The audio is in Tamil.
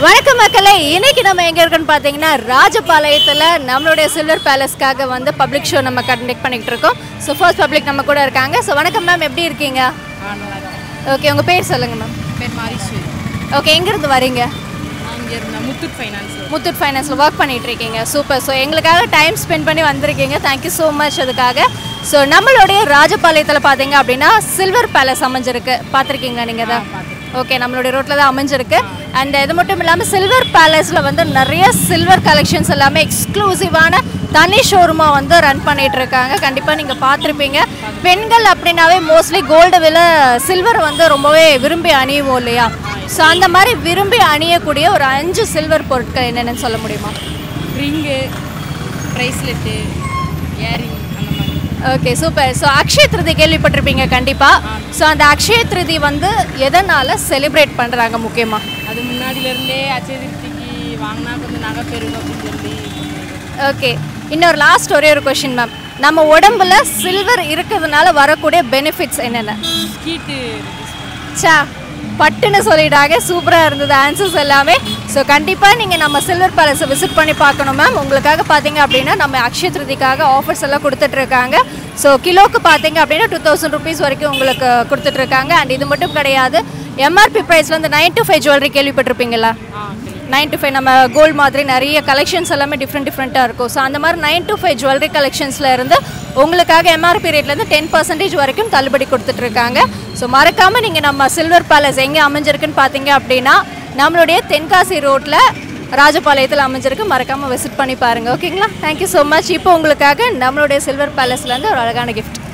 வணக்கம் மக்களே இன்னைக்கு நம்ம எங்க இருக்கோம்னு பார்த்தீங்கன்னா ராஜபாளையத்தில் நம்மளுடைய சில்வர் பேலஸ்க்காக வந்து பப்ளிக் ஷோ நம்ம கண்டக்ட் பண்ணிட்டு இருக்கோம் ஸோ ஃபர்ஸ்ட் பப்ளிக் நம்ம கூட இருக்காங்க ஸோ வணக்கம் மேம் எப்படி இருக்கீங்க ஓகே உங்கள் பேர் சொல்லுங்கள் மேம் பேர் மாரீஸ்வரி ஓகே எங்கேருந்து வரீங்க நான் இங்கே இருந்தேன் முத்தூட் ஃபைனான்ஸ் முத்தூட் ஃபைனான்ஸில் ஒர்க் பண்ணிட்டு இருக்கீங்க சூப்பர் ஸோ எங்களுக்காக டைம் ஸ்பெண்ட் பண்ணி வந்திருக்கீங்க தேங்க்யூ ஸோ மச் அதுக்காக ஸோ நம்மளுடைய ராஜபாளையத்தில் பார்த்தீங்க அப்படின்னா சில்வர் பேலஸ் அமைஞ்சிருக்கு பார்த்துருக்கீங்களா நீங்கள் தான் ஓகே நம்மளுடைய ரோட்டில் தான் அமைஞ்சிருக்கு அண்ட் இது மட்டும் இல்லாமல் சில்வர் பேலஸில் வந்து நிறைய சில்வர் கலெக்ஷன்ஸ் எல்லாமே எக்ஸ்க்ளூசிவான தனி ஷோரூமாக வந்து ரன் பண்ணிட்டு இருக்காங்க கண்டிப்பாக நீங்கள் பார்த்துருப்பீங்க பெண்கள் அப்படின்னாவே மோஸ்ட்லி கோல்டு விலை சில்வர் வந்து ரொம்பவே விரும்பி அணியுவோம் இல்லையா ஸோ அந்த மாதிரி விரும்பி அணியக்கூடிய ஒரு அஞ்சு சில்வர் பொருட்கள் என்னென்னு சொல்ல முடியுமா ரிங்கு ப்ரைஸ்லெட்டு இயரிங் அந்த மாதிரி okay super so Akshaya Tritiya கேள்விப்பட்டிருப்பீங்க கண்டிப்பாக ஸோ அந்த அக்ஷய திருதி வந்து எதனால் செலிப்ரேட் பண்ணுறாங்க முக்கியமாக அது முன்னாடியிலேருந்தே அச்சய திருப்திக்கு வாங்கினா கொஞ்சம் நகை பெருகும் அப்படின்னு சொல்லி ஓகே இன்னொரு லாஸ்ட் ஒரே ஒரு கொஷின் மேம் நம்ம உடம்புல சில்வர் இருக்கிறதுனால வரக்கூடிய பெனிஃபிட்ஸ் என்னென்ன கீட்டு சா பட்டுன்னு சொல்லிட்டாங்க சூப்பராக இருந்தது ஆன்சர்ஸ் எல்லாமே ஸோ கண்டிப்பாக நீங்கள் நம்ம சில்வர் பேலஸை விசிட் பண்ணி பார்க்கணும் மேம் உங்களுக்காக பார்த்தீங்க அப்படின்னா நம்ம அக்ஷய திருதிக்காக ஆஃபர்ஸ் எல்லாம் கொடுத்துட்ருக்காங்க ஸோ கிலோக்கு பார்த்தீங்க அப்படின்னா டூ தௌசண்ட் ருபீஸ் வரைக்கும் உங்களுக்கு கொடுத்துட்ருக்காங்க அண்ட் இது மட்டும் கிடையாது எம்ஆர்பி ப்ரைஸில் வந்து நைன் டு ஃபைவ் ஜுவல்லரி கேள்விப்பட்டிருப்பீங்களா ஆ சரி நைன் டு ஃபைவ் நம்ம கோல்டு மாதிரி நிறைய கலெக்ஷன்ஸ் எல்லாமே டிஃப்ரெண்ட் டிஃப்ரெண்ட்டாக இருக்கும் ஸோ அந்த மாதிரி நைன் டு ஃபைவ் ஜுவல்லரி கலெக்ஷன்ஸில் இருந்து உங்களுக்காக எம்ஆர்பி ரேட்லேருந்து டென் பர்சன்டேஜ் வரைக்கும் தள்ளுபடி கொடுத்துட்ருக்காங்க ஸோ மறக்காமல் நீங்கள் நம்ம சில்வர் பேலஸ் எங்கே அமைஞ்சிருக்குன்னு பார்த்தீங்க அப்படின்னா நம்மளுடைய தென்காசி ரோட்டில் ராஜபாளையத்தில் அமைஞ்சிருக்கு மறக்காமல் விசிட் பண்ணி பாருங்கள் ஓகேங்களா தேங்க்யூ ஸோ மச் இப்போ உங்களுக்காக நம்மளுடைய சில்வர் பேலஸ்லேருந்து ஒரு அழகான கிஃப்ட்